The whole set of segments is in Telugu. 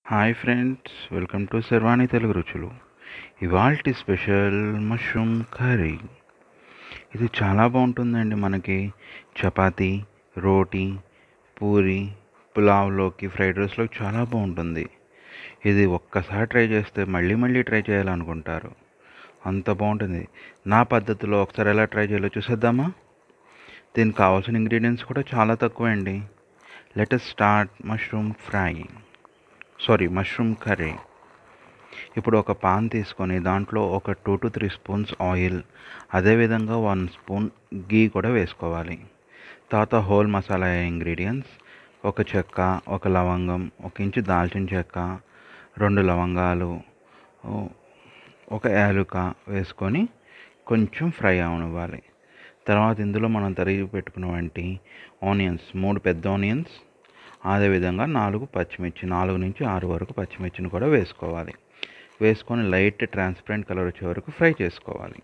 hi friends welcome to Sharvani Telugu రుచులు ఇవాల్టి స్పెషల్ మష్రూమ్ కర్రీ ఇది చాలా బాగుంటుందండి మనకి చపాతీ రోటీ పూరి పులావ్లోకి ఫ్రైడ్ రైస్లోకి చాలా బాగుంటుంది ఇది ఒక్కసారి ట్రై చేస్తే మళ్ళీ మళ్ళీ ట్రై చేయాలనుకుంటారు అంత బాగుంటుంది నా పద్ధతిలో ఒకసారి ఎలా ట్రై చేయాలో చూసేద్దామా దీనికి కావాల్సిన ఇంగ్రీడియంట్స్ కూడా చాలా తక్కువ అండి latest start mushroom fry sorry mushroom curry ఇప్పుడు ఒక పాన్ తీసుకొని దాంట్లో ఒక two to three spoons oil అదేవిధంగా వన్ స్పూన్ గీ కూడా వేసుకోవాలి తర్వాత హోల్ మసాలా ఇంగ్రీడియంట్స్ ఒక చెక్క ఒక లవంగం ఒక ఇంచు దాల్చిన చెక్క రెండు లవంగాలు ఒక యాలుక వేసుకొని కొంచెం ఫ్రై అవనివ్వాలి తర్వాత ఇందులో మనం తరిగి పెట్టుకున్నటువంటి ఆనియన్స్ మూడు పెద్ద ఆనియన్స్ అదేవిధంగా నాలుగు పచ్చిమిర్చి నాలుగు నుంచి ఆరు వరకు పచ్చిమిర్చిని కూడా వేసుకోవాలి వేసుకొని లైట్ ట్రాన్స్పరెంట్ కలర్ వచ్చే వరకు ఫ్రై చేసుకోవాలి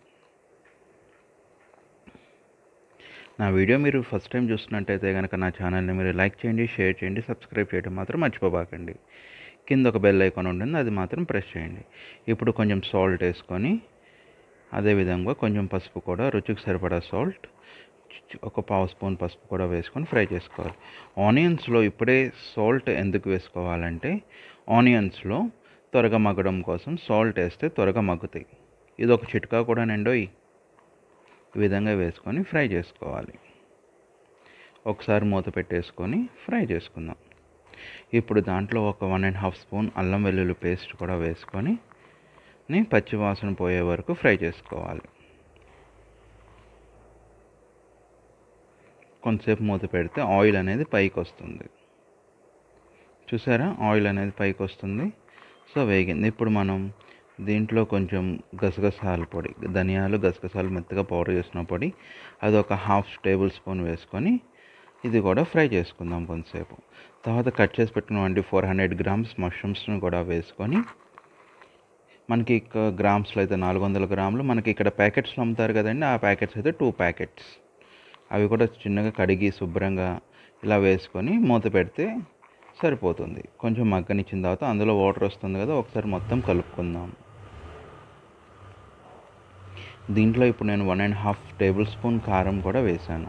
నా వీడియో మీరు ఫస్ట్ టైం చూస్తున్నట్టయితే కనుక నా ఛానల్ని మీరు లైక్ చేయండి షేర్ చేయండి సబ్స్క్రైబ్ చేయడం మాత్రం మర్చిపోబాకండి కింద ఒక బెల్ ఐకాన్ ఉంటుంది అది మాత్రం ప్రెస్ చేయండి ఇప్పుడు కొంచెం సాల్ట్ వేసుకొని అదేవిధంగా కొంచెం పసుపు కూడా రుచికి సరిపడా సాల్ట్ ఒక పావు స్పూన్ పసుపు కూడా వేసుకొని ఫ్రై చేసుకోవాలి ఆనియన్స్లో ఇప్పుడే సాల్ట్ ఎందుకు వేసుకోవాలంటే ఆనియన్స్లో త్వరగా మగ్గడం కోసం సాల్ట్ వేస్తే త్వరగా మగ్గుతాయి ఇది ఒక చిట్కా కూడా నిండోయి ఈ విధంగా వేసుకొని ఫ్రై చేసుకోవాలి ఒకసారి మూత పెట్టేసుకొని ఫ్రై చేసుకుందాం ఇప్పుడు దాంట్లో ఒక వన్ అండ్ హాఫ్ స్పూన్ అల్లం వెల్లుల్లి పేస్ట్ కూడా వేసుకొని పచ్చి వాసన పోయే వరకు ఫ్రై చేసుకోవాలి కొంతసేపు మూత పెడితే ఆయిల్ అనేది పైకి వస్తుంది చూసారా ఆయిల్ అనేది పైకి వస్తుంది సో వేగింది ఇప్పుడు మనం దీంట్లో కొంచెం గసగసాల పొడి ధనియాలు గసగసాలు మెత్తగా పౌడర్ చేసిన పొడి అది ఒక హాఫ్ టేబుల్ స్పూన్ వేసుకొని ఇది కూడా ఫ్రై చేసుకుందాం కొంతసేపు తర్వాత కట్ చేసి పెట్టుకున్నటువంటి ఫోర్ హండ్రెడ్ గ్రామ్స్ మష్రూమ్స్ని కూడా వేసుకొని మనకి గ్రామ్స్లో అయితే నాలుగు వందల గ్రాములు మనకి ఇక్కడ ప్యాకెట్స్లో అమ్ముతారు కదండి ఆ ప్యాకెట్స్ అయితే టూ ప్యాకెట్స్ అవి కూడా చిన్నగా కడిగి శుభ్రంగా ఇలా వేసుకొని మూత పెడితే సరిపోతుంది కొంచెం మగ్గనిచ్చిన తర్వాత అందులో వాటర్ వస్తుంది కదా ఒకసారి మొత్తం కలుపుకుందాం దీంట్లో ఇప్పుడు నేను one and half table spoon కారం కూడా వేశాను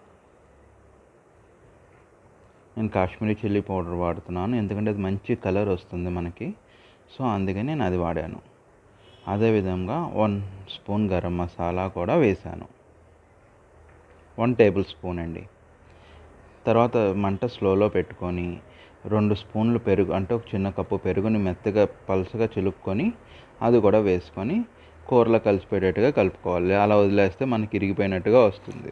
నేను కాశ్మీరీ చిల్లీ పౌడర్ వాడుతున్నాను ఎందుకంటే అది మంచి కలర్ వస్తుంది మనకి సో అందుకని నేను అది వాడాను అదేవిధంగా వన్ స్పూన్ గరం మసాలా కూడా వేశాను వన్ టేబుల్ స్పూన్ అండి తర్వాత మంట స్లోలో పెట్టుకొని రెండు స్పూన్లు పెరుగు అంటే ఒక చిన్న కప్పు పెరుగుని మెత్తగా పలుసగా చిలుక్కొని అది కూడా వేసుకొని కూరలో కలిసిపోయేటట్టుగా కలుపుకోవాలి అలా వదిలేస్తే మనకి ఇరిగిపోయినట్టుగా వస్తుంది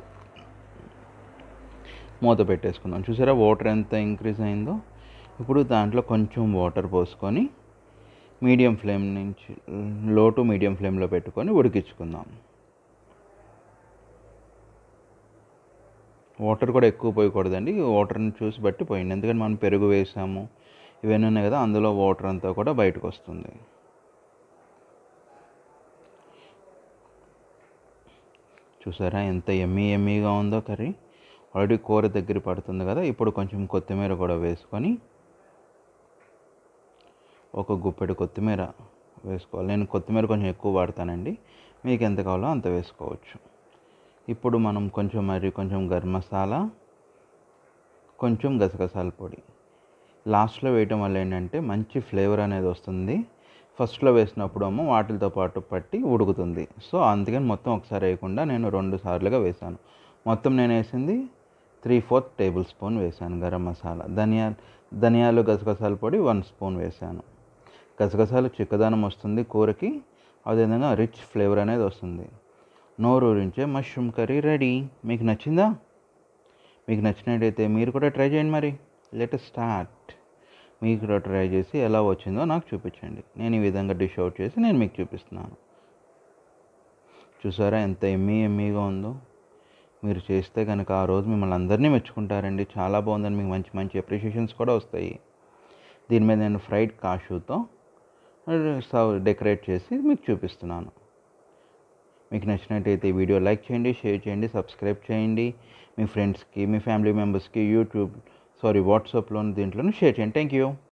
మూత పెట్టేసుకుందాం చూసారా వాటర్ ఎంత ఇంక్రీజ్ అయిందో ఇప్పుడు దాంట్లో కొంచెం వాటర్ పోసుకొని మీడియం ఫ్లేమ్ నుంచి లో టు మీడియం ఫ్లేమ్లో పెట్టుకొని ఉడికించుకుందాం వాటర్ కూడా ఎక్కువ పోయకూడదండి వాటర్ని చూసి బట్టి పోయింది ఎందుకంటే మనం పెరుగు వేసాము ఇవన్నీ ఉన్నాయి కదా అందులో వాటర్ అంతా కూడా బయటకు వస్తుంది చూసారా ఎంత ఎమ్మీ ఎమ్మీగా ఉందో కర్రీ ఆల్రెడీ కూర దగ్గర పడుతుంది కదా ఇప్పుడు కొంచెం కొత్తిమీర కూడా వేసుకొని ఒక గుప్పెడు కొత్తిమీర వేసుకోవాలి నేను కొత్తిమీర కొంచెం ఎక్కువ వాడతానండి మీకు ఎంత కావాలో అంత వేసుకోవచ్చు ఇప్పుడు మనం కొంచెం మరి కొంచెం గరం మసాలా కొంచెం గసగసాల పొడి లాస్ట్లో వేయటం వల్ల ఏంటంటే మంచి ఫ్లేవర్ అనేది వస్తుంది ఫస్ట్లో వేసినప్పుడు ఏమో వాటితో పాటు పట్టి ఉడుకుతుంది సో అందుకని మొత్తం ఒకసారి వేయకుండా నేను రెండు సార్లుగా వేసాను మొత్తం నేను వేసింది త్రీ ఫోర్త్ టేబుల్ స్పూన్ వేసాను గరం మసాలా ధనియాలు ధనియాలు గసగసాల పొడి వన్ స్పూన్ వేసాను గసగసాలు చిక్కదనం వస్తుంది కూరకి అదేవిధంగా రిచ్ ఫ్లేవర్ అనేది వస్తుంది నోరూరించే మష్రూమ్ కర్రీ రెడీ మీకు నచ్చిందా మీకు నచ్చినట్టయితే మీరు కూడా ట్రై చేయండి మరి లెట్ స్టార్ట్ మీకు కూడా ట్రై చేసి ఎలా వచ్చిందో నాకు చూపించండి నేను ఈ విధంగా డిష్ అవుట్ చేసి నేను మీకు చూపిస్తున్నాను చూసారా ఎంత ఎమ్మీ ఎమ్మీగా ఉందో మీరు చేస్తే కనుక ఆ రోజు మిమ్మల్ని అందరినీ మెచ్చుకుంటారండి చాలా బాగుందని మీకు మంచి మంచి అప్రిషియేషన్స్ కూడా వస్తాయి దీని మీద నేను ఫ్రైడ్ కాషూతో డెకరేట్ చేసి మీకు చూపిస్తున్నాను మీకు నచ్చినట్టయితే ఈ వీడియో లైక్ చేయండి షేర్ చేయండి సబ్స్క్రైబ్ చేయండి మీ ఫ్రెండ్స్కి మీ ఫ్యామిలీ మెంబర్స్కి యూట్యూబ్ సారీ వాట్సాప్లో దీంట్లోనూ షేర్ చేయండి థ్యాంక్ యూ